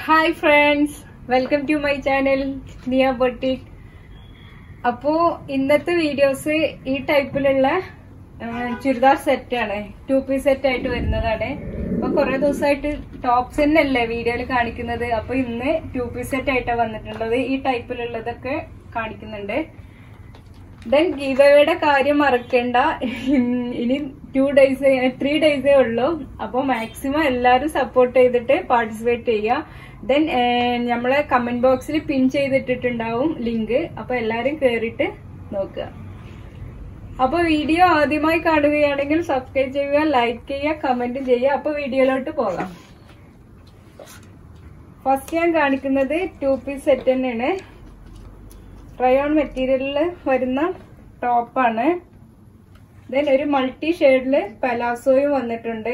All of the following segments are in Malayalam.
hi friends welcome to my channel Niya boutique അപ്പോ ഇന്നത്തെ വീഡിയോസ് ഈ ടൈപ്പിലുള്ള ആ, ചുരിദാർ സെറ്റ് ആണ് ടു പീസ് സെറ്റ് ആയിട്ട് വരുന്നതാണ് അപ്പൊ കുറെ ദിവസമായിട്ട് ടോപ്സ് തന്നെയല്ലേ വീഡിയോയിൽ കാണിക്കുന്നത് അപ്പൊ ഇന്ന് ടു പീസ് സെറ്റ് ആയിട്ടാണ് വന്നിട്ടുള്ളത് ഈ ടൈപ്പിലുള്ളതൊക്കെ കാണിക്കുന്നുണ്ട് ദെൻ ഗീവയുടെ കാര്യം മറക്കണ്ട ഇനി ടു ഡേയ്സ് ത്രീ ഡേയ്സേ ഉള്ളൂ അപ്പോൾ മാക്സിമം എല്ലാവരും സപ്പോർട്ട് ചെയ്തിട്ട് പാർട്ടിസിപ്പേറ്റ് ചെയ്യുക ദെൻ നമ്മളെ കമന്റ് ബോക്സിൽ പിൻ ചെയ്തിട്ടിട്ടുണ്ടാവും ലിങ്ക് അപ്പൊ എല്ലാരും കേറിയിട്ട് നോക്കുക അപ്പൊ വീഡിയോ ആദ്യമായി കാണുകയാണെങ്കിൽ സബ്സ്ക്രൈബ് ചെയ്യുക ലൈക്ക് ചെയ്യുക കമന്റ് ചെയ്യുക അപ്പൊ വീഡിയോയിലോട്ട് പോകാം ഫസ്റ്റ് ഞാൻ കാണിക്കുന്നത് ടു പീസ് സെറ്റ് തന്നെയാണ് റയോൺ മെറ്റീരിയലിൽ വരുന്ന ടോപ്പാണ് ദെൻ ഒരു മൾട്ടി ഷെയ്ഡില് പലാസോയും വന്നിട്ടുണ്ട്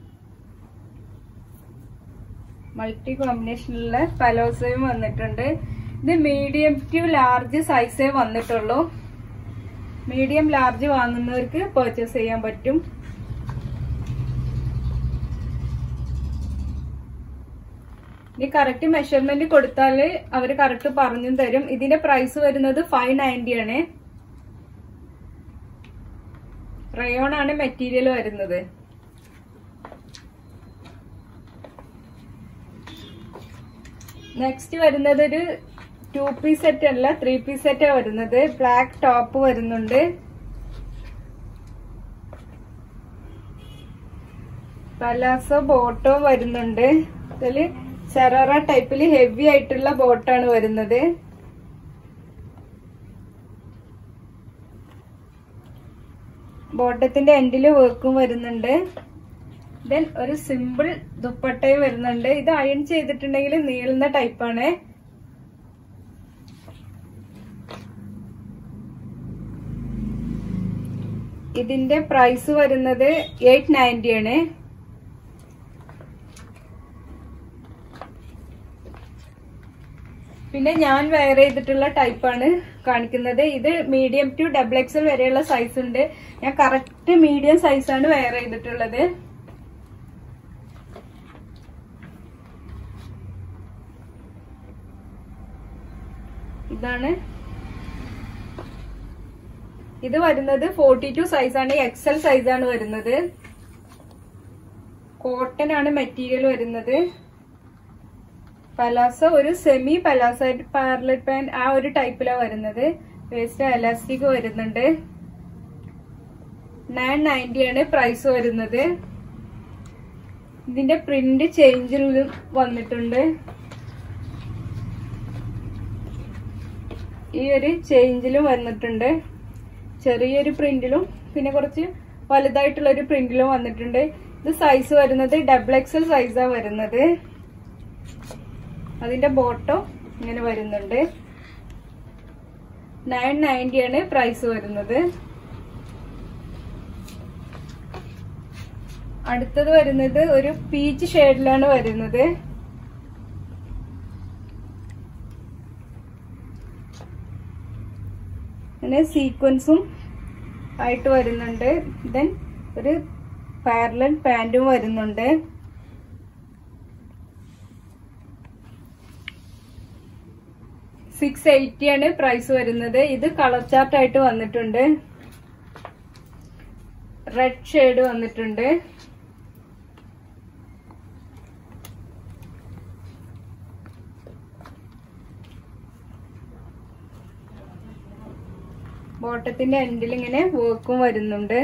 മൾട്ടി കോമ്പിനേഷനിലുള്ള പലോസോയും വന്നിട്ടുണ്ട് ഇത് മീഡിയം ടു ലാർജ് സൈസേ വന്നിട്ടുള്ളൂ മീഡിയം ലാർജ് വാങ്ങുന്നവർക്ക് പർച്ചേസ് ചെയ്യാൻ പറ്റും ഇനി കറക്റ്റ് മെഷർമെന്റ് കൊടുത്താല് അവര് കറക്റ്റ് പറഞ്ഞും തരും ഇതിന്റെ പ്രൈസ് വരുന്നത് ഫൈവ് നയൻറ്റി ആണ് റയോൺ ആണ് മെറ്റീരിയൽ വരുന്നത് നെക്സ്റ്റ് വരുന്നത് ഒരു ടു പീസ് സെറ്റ് അല്ല ത്രീ പീസ് സെറ്റാ വരുന്നത് ബ്ലാക്ക് ടോപ്പ് വരുന്നുണ്ട് പലാസോ ബോട്ടോ വരുന്നുണ്ട് ഇതില് ശരാറ ടൈപ്പിൽ ഹെവി ആയിട്ടുള്ള ബോട്ടാണ് വരുന്നത് ബോട്ടത്തിന്റെ എൻഡില് വർക്കും വരുന്നുണ്ട് ദെൻ ഒരു സിമ്പിൾ ദുപ്പട്ടയും വരുന്നുണ്ട് ഇത് അയൺ ചെയ്തിട്ടുണ്ടെങ്കിൽ നീളുന്ന ടൈപ്പാണ് ഇതിന്റെ പ്രൈസ് വരുന്നത് എയ്റ്റ് നയൻറ്റി ആണ് പിന്നെ ഞാൻ വെയർ ചെയ്തിട്ടുള്ള ടൈപ്പാണ് കാണിക്കുന്നത് ഇത് മീഡിയം ടു ഡബിൾ എക്സൽ വരെയുള്ള സൈസ് ഉണ്ട് ഞാൻ കറക്റ്റ് മീഡിയം സൈസാണ് വെയർ ചെയ്തിട്ടുള്ളത് ഇതാണ് ഇത് വരുന്നത് ഫോർട്ടി ടു സൈസാണ് എക്സൽ സൈസാണ് വരുന്നത് കോട്ടൺ ആണ് മെറ്റീരിയൽ വരുന്നത് പലാസോ ഒരു സെമി പലാസോ പാരലറ്റ് പാൻറ് ആ ഒരു ടൈപ്പിലാണ് വരുന്നത് വേസ്റ്റ് എലാസ്റ്റിക് വരുന്നുണ്ട് നയൻ നയൻറ്റി ആണ് പ്രൈസ് വരുന്നത് ഇതിന്റെ പ്രിന്റ് ചേഞ്ചിലും വന്നിട്ടുണ്ട് ഈ ഒരു ചേഞ്ചിലും വന്നിട്ടുണ്ട് ചെറിയൊരു പ്രിന്റിലും പിന്നെ കുറച്ച് വലുതായിട്ടുള്ള ഒരു പ്രിന്റിലും വന്നിട്ടുണ്ട് ഇത് സൈസ് വരുന്നത് ഡബിൾ എക്സൽ സൈസാ വരുന്നത് അതിന്റെ ബോട്ടോ ഇങ്ങനെ വരുന്നുണ്ട് നയൻ നയൻറ്റി ആണ് പ്രൈസ് വരുന്നത് അടുത്തത് വരുന്നത് ഒരു പീച്ച് ഷെയ്ഡിലാണ് വരുന്നത് പിന്നെ സീക്വൻസും ആയിട്ട് വരുന്നുണ്ട് ദെൻ ഒരു പാരലൽ പാൻറ്റും വരുന്നുണ്ട് സിക്സ് എയ്റ്റി ആണ് പ്രൈസ് വരുന്നത് ഇത് കളർ ചാർട്ട് ആയിട്ട് വന്നിട്ടുണ്ട് റെഡ് ഷെയ്ഡ് വന്നിട്ടുണ്ട് ബോട്ടത്തിന്റെ എൻഡിൽ ഇങ്ങനെ വർക്കും വരുന്നുണ്ട്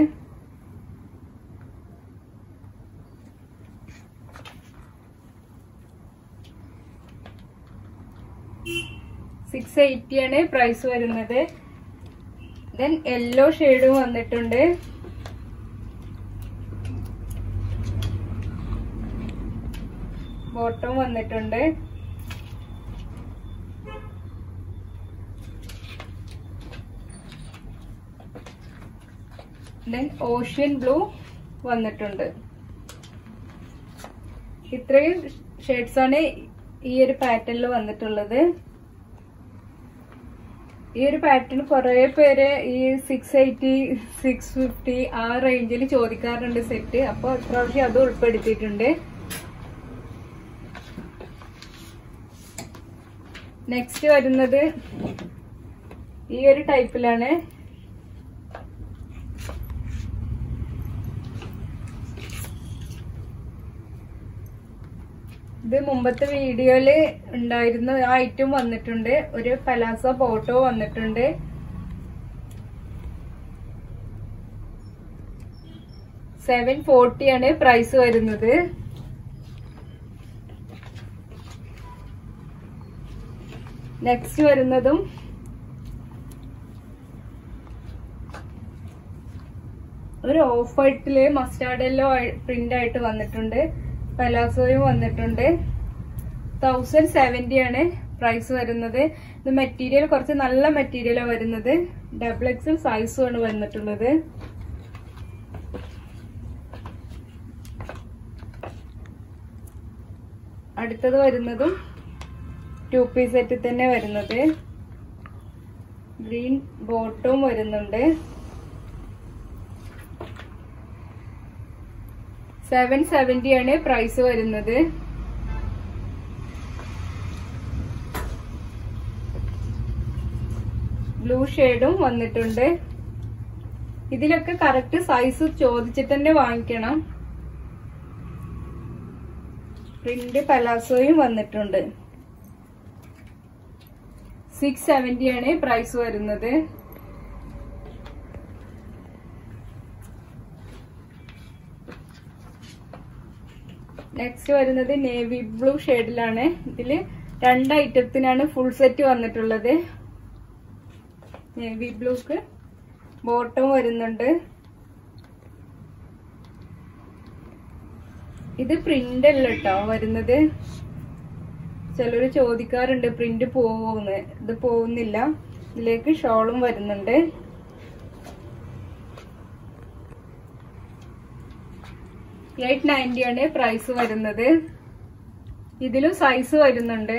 സിക്സ് എയ്റ്റി ആണ് പ്രൈസ് വരുന്നത് ദെൻ യെല്ലോ ഷെയ്ഡും വന്നിട്ടുണ്ട് ബോട്ടം വന്നിട്ടുണ്ട് ദെൻ ഓഷ്യൻ ബ്ലൂ വന്നിട്ടുണ്ട് ഇത്രയും ഷെയ്ഡ്സ് ആണ് ഈ ഒരു പാറ്റേണിൽ വന്നിട്ടുള്ളത് ഈ ഒരു പാറ്റേൺ കുറെ പേര് ഈ സിക്സ് എയ്റ്റി സിക്സ് ഫിഫ്റ്റി ആ റേഞ്ചിൽ ചോദിക്കാറുണ്ട് സെറ്റ് അപ്പോൾ ഇപ്രാവശ്യം അത് ഉൾപ്പെടുത്തിയിട്ടുണ്ട് നെക്സ്റ്റ് വരുന്നത് ഈ ഒരു ടൈപ്പിലാണ് ഇത് മുമ്പത്തെ വീഡിയോയില് ഉണ്ടായിരുന്ന ആ ഐറ്റം വന്നിട്ടുണ്ട് ഒരു പലാസോ ഫോട്ടോ വന്നിട്ടുണ്ട് സെവൻ ഫോർട്ടി ആണ് പ്രൈസ് വരുന്നത് നെക്സ്റ്റ് വരുന്നതും ഒരു ഓഫ് വൈറ്റില് മസ്റ്റാർഡ് യെല്ലോ പ്രിന്റ് ആയിട്ട് വന്നിട്ടുണ്ട് പലാസോയും വന്നിട്ടുണ്ട് തൗസൻഡ് സെവന്റി ആണ് പ്രൈസ് വരുന്നത് ഇത് മെറ്റീരിയൽ കുറച്ച് നല്ല മെറ്റീരിയലാണ് വരുന്നത് ഡബിൾ എക്സൽ സൈസും ആണ് വന്നിട്ടുള്ളത് അടുത്തത് വരുന്നതും ടു പീസ് സെറ്റ് തന്നെ വരുന്നത് ഗ്രീൻ ബോട്ടവും വരുന്നുണ്ട് സെവൻ സെവന്റി ആണ് പ്രൈസ് വരുന്നത് ബ്ലൂ ഷെയ്ഡും വന്നിട്ടുണ്ട് ഇതിലൊക്കെ കറക്റ്റ് സൈസ് ചോദിച്ചിട്ട് തന്നെ വാങ്ങിക്കണം പ്രിന്റ് പലാസോയും വന്നിട്ടുണ്ട് സിക്സ് സെവന്റി ആണ് പ്രൈസ് വരുന്നത് നെക്സ്റ്റ് വരുന്നത് നേവി ബ്ലൂ ഷെയ്ഡിലാണ് ഇതില് രണ്ട് ഐറ്റത്തിനാണ് ഫുൾ സെറ്റ് വന്നിട്ടുള്ളത് നേവി ബ്ലൂക്ക് ബോട്ടം വരുന്നുണ്ട് ഇത് പ്രിന്റ് അല്ല കേട്ടോ വരുന്നത് ചിലര് ചോദിക്കാറുണ്ട് പ്രിന്റ് പോവുന്ന് ഇത് പോകുന്നില്ല ഇതിലേക്ക് ഷോളും വരുന്നുണ്ട് എയ്റ്റ് നയൻറ്റി ആണ് പ്രൈസ് വരുന്നത് ഇതിലും സൈസ് വരുന്നുണ്ട്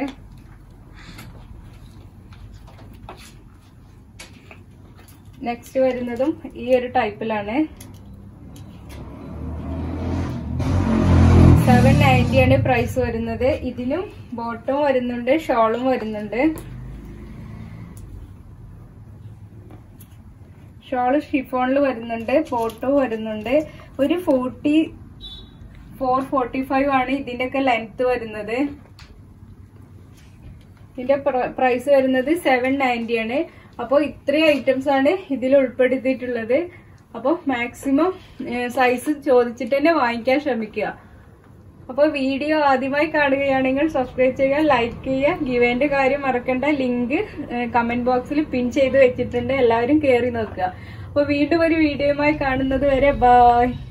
നെക്സ്റ്റ് വരുന്നതും ഈ ഒരു ടൈപ്പിലാണ് സെവൻ നയൻറ്റി ആണ് പ്രൈസ് വരുന്നത് ഇതിലും ബോട്ടം വരുന്നുണ്ട് ഷോളും വരുന്നുണ്ട് ഷോള് ഷിഫോണിൽ വരുന്നുണ്ട് ബോട്ടവും വരുന്നുണ്ട് ഒരു ഫോർട്ടി ഫോർ ഫോർട്ടി ഫൈവ് ആണ് ഇതിന്റെ ഒക്കെ ലെങ്ത് വരുന്നത് ഇതിന്റെ പ്രൈസ് വരുന്നത് സെവൻ നയൻറ്റി ആണ് അപ്പോൾ ഇത്രയും ഐറ്റംസ് ആണ് ഇതിൽ ഉൾപ്പെടുത്തിയിട്ടുള്ളത് അപ്പോൾ മാക്സിമം സൈസ് ചോദിച്ചിട്ട് തന്നെ വാങ്ങിക്കാൻ ശ്രമിക്കുക അപ്പോൾ വീഡിയോ ആദ്യമായി കാണുകയാണെങ്കിൽ സബ്സ്ക്രൈബ് ചെയ്യുക ലൈക്ക് ചെയ്യുക ഗിവേന്റെ കാര്യം മറക്കണ്ട ലിങ്ക് കമന്റ് ബോക്സിൽ പിൻ ചെയ്ത് വെച്ചിട്ടുണ്ട് എല്ലാവരും കയറി നോക്കുക അപ്പോൾ വീണ്ടും ഒരു വീഡിയോയുമായി കാണുന്നത് വരെ ബായ്